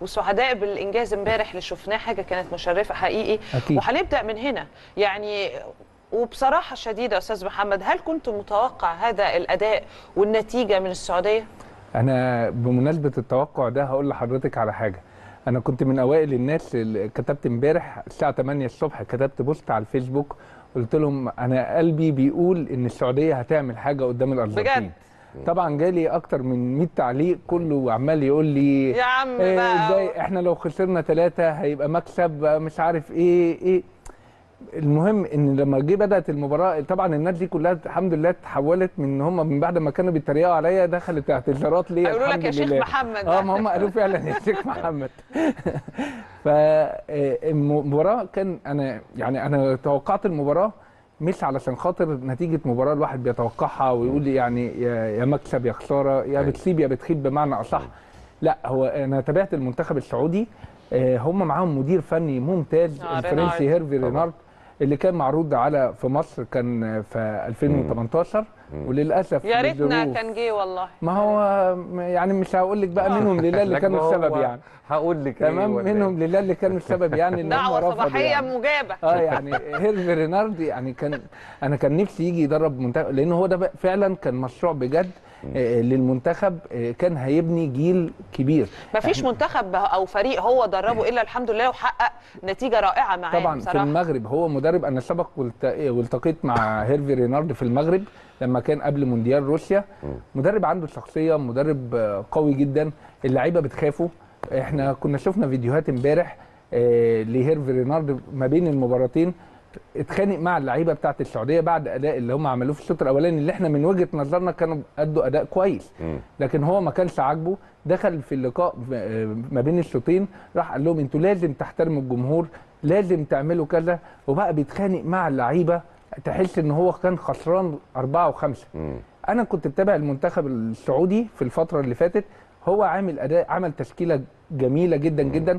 وسعداء بالانجاز امبارح اللي شفناه حاجه كانت مشرفه حقيقي أكيد. وهنبدا من هنا يعني وبصراحه شديده استاذ محمد هل كنت متوقع هذا الاداء والنتيجه من السعوديه انا بمناسبه التوقع ده هقول لحضرتك على حاجه انا كنت من اوائل الناس اللي كتبت امبارح الساعه 8 الصبح كتبت بوست على الفيسبوك قلت لهم انا قلبي بيقول ان السعوديه هتعمل حاجه قدام الارجنتين بجد؟ طبعا جالي اكتر من 100 تعليق كله عمال يقول لي يا عم إيه بقى. ازاي احنا لو خسرنا ثلاثة هيبقى مكسب مش عارف ايه ايه المهم ان لما جه بدات المباراه طبعا الناس دي كلها الحمد لله اتحولت من ان هم من بعد ما كانوا بيتريقوا عليا دخلت اعتذارات ليا هيقولوا لك الحمد يا شيخ لله. محمد. اه ما هم قالوا فعلا يا شيخ محمد فالمباراه كان انا يعني انا توقعت المباراه مش علشان خاطر نتيجه مباراه الواحد بيتوقعها ويقول يعني يا يا مكسب يا خساره يا بتسيب يا بتخيب بمعنى اصح لا هو انا تابعت المنتخب السعودي آه، هم معاهم مدير فني ممتاز آه، الفرنسي رينارد. هيرفي طبعا. رينارد اللي كان معروض على في مصر كان في 2018 وللاسف يا ريتنا للظروف- كان جه والله ما هو يعني مش هقول لك بقى منهم لله اللي لك كانوا ما هو السبب يعني هقول لك إيه تمام ولا إيه؟ منهم لله اللي كانوا السبب يعني ان هم دعوه رفضوا صباحيه يعني. مجابه اه يعني هيرفي رينارد يعني كان انا كان نفسي يجي يدرب منتخب لان هو ده بقى فعلا كان مشروع بجد آه، للمنتخب آه، كان هيبني جيل كبير ما فيش منتخب او فريق هو دربه الا الحمد لله وحقق نتيجه رائعه معاه طبعا في بصراحه المغرب هو مدرب انا سبق والت- والتقيت مع هيرفي رينارد في المغرب لما كان قبل مونديال روسيا مدرب عنده شخصيه مدرب آه، قوي جدا اللعيبه بتخافه احنا كنا شفنا فيديوهات امبارح آه، لهيرفي رينارد ما بين المباراتين اتخانق مع اللعيبه بتاعت السعوديه بعد اداء اللي هم عملوه في الشوط الاولاني اللي احنا من وجهه نظرنا كانوا ادوا اداء كويس مم. لكن هو ما كانش عاجبه دخل في اللقاء آه، ما بين الشوطين راح قال لهم انتوا لازم تحترموا الجمهور لازم تعملوا كذا وبقى بيتخانق مع اللعيبه تحس ان هو كان خسران أربعة وخمسة مم. انا كنت بتابع المنتخب السعودي في الفتره اللي فاتت هو عامل اداء عمل تشكيله جميله جدا جدا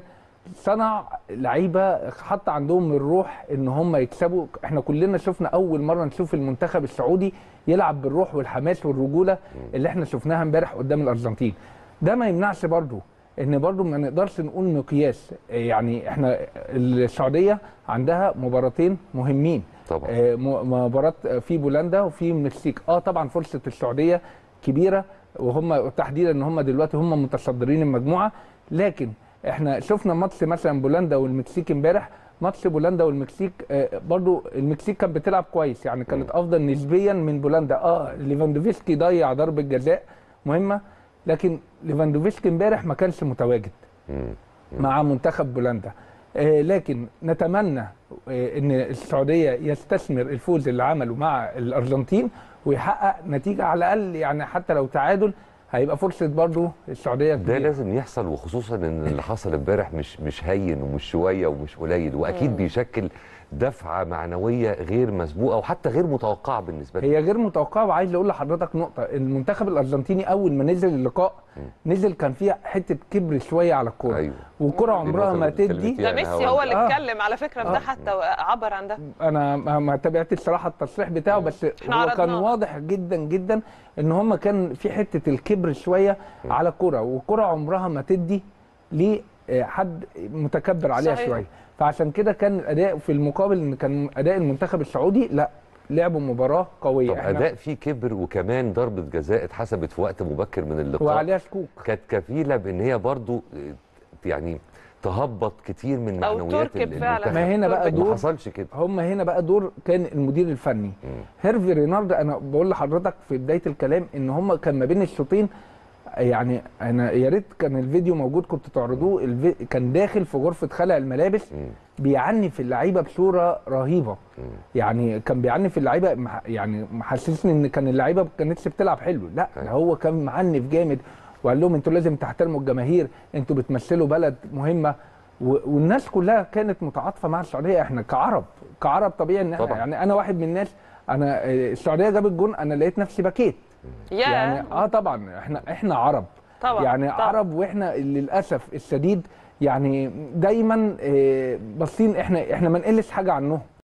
صنع لعيبه حط عندهم الروح ان هم يكسبوا احنا كلنا شفنا اول مره نشوف المنتخب السعودي يلعب بالروح والحماس والرجوله اللي احنا شفناها امبارح قدام الارجنتين ده ما يمنعش برضو ان برضو ما نقدرش نقول مقياس يعني احنا السعوديه عندها مباراتين مهمين طبعا. آه، م- مباراه في بولندا وفي المكسيك اه طبعا فرصه السعوديه كبيره وهم تحديدا ان هم دلوقتي هم متصدرين المجموعه لكن احنا شفنا ماتش مثلا بولندا والمكسيك امبارح ماتش بولندا والمكسيك آه، برضو المكسيك كانت بتلعب كويس يعني كانت افضل نسبيا من بولندا اه ليفاندوفسكي ضيع ضربه جزاء مهمه لكن ليفاندوفسكي امبارح ما كانش متواجد مم. مع منتخب بولندا آه، لكن نتمنى آه، ان السعوديه يستثمر الفوز اللي عمله مع الارجنتين ويحقق نتيجه على الاقل يعني حتى لو تعادل هيبقى فرصه برضو السعوديه ده كبيرة. لازم يحصل وخصوصا ان اللي حصل امبارح مش مش هين ومش شويه ومش قليل واكيد بيشكل دفعه معنويه غير مسبوقه وحتى غير متوقعه بالنسبه لنا هي غير متوقعه وعايز اقول لحضرتك نقطه المنتخب الارجنتيني اول ما نزل اللقاء نزل كان فيها حته كبر شويه على الكوره أيوة. والكره دي عمرها النقطة ما اللي تدي اتكلمت ده يعني ميسي هو- هو اللي آه. اتكلم على فكره في ده آه. حتى عبر عن ده انا ما ما تابعتش الصراحه التصريح بتاعه بس إحنا هو كان عرضناه. واضح جدا جدا ان هم كان في حته الكبر شويه على الكره والكره عمرها ما تدي لحد متكبر عليها صحيح. شويه فعشان كده كان الاداء في المقابل ان كان اداء المنتخب السعودي لا لعبوا مباراه قويه طب إحنا- اداء فيه كبر وكمان ضربه جزاء اتحسبت في وقت مبكر من اللقاء وعليها شكوك كانت كفيله بان هي برضو آه، يعني تهبط كتير من أو معنويات تركب ال- فعلاً. المنتخب. ما هنا بقى دور ما دور حصلش كده هم هنا بقى دور كان المدير الفني هيرفي رينارد انا بقول لحضرتك في بدايه الكلام ان هم كان ما بين الشوطين يعني انا يا ريت كان الفيديو موجود كنت تعرضوه الفي... كان داخل في غرفه خلع الملابس بيعنف اللعيبه بصوره رهيبه يعني كان بيعنف اللعيبه مح... يعني محسسني ان كان اللعيبه ما كانتش بتلعب حلو لا ده هو كان معنف جامد وقال لهم انتوا لازم تحترموا الجماهير انتوا بتمثلوا بلد مهمه و... والناس كلها كانت متعاطفه مع السعوديه احنا كعرب كعرب طبيعي ان احنا طبعا. يعني انا واحد من الناس انا آه، السعوديه جابت جون انا لقيت نفسي بكيت يا يعني اه طبعا احنا احنا عرب طبعا يعني طبعا. عرب واحنا للاسف الشديد يعني دايما آه، باصين احنا احنا ما نقلش حاجه عنهم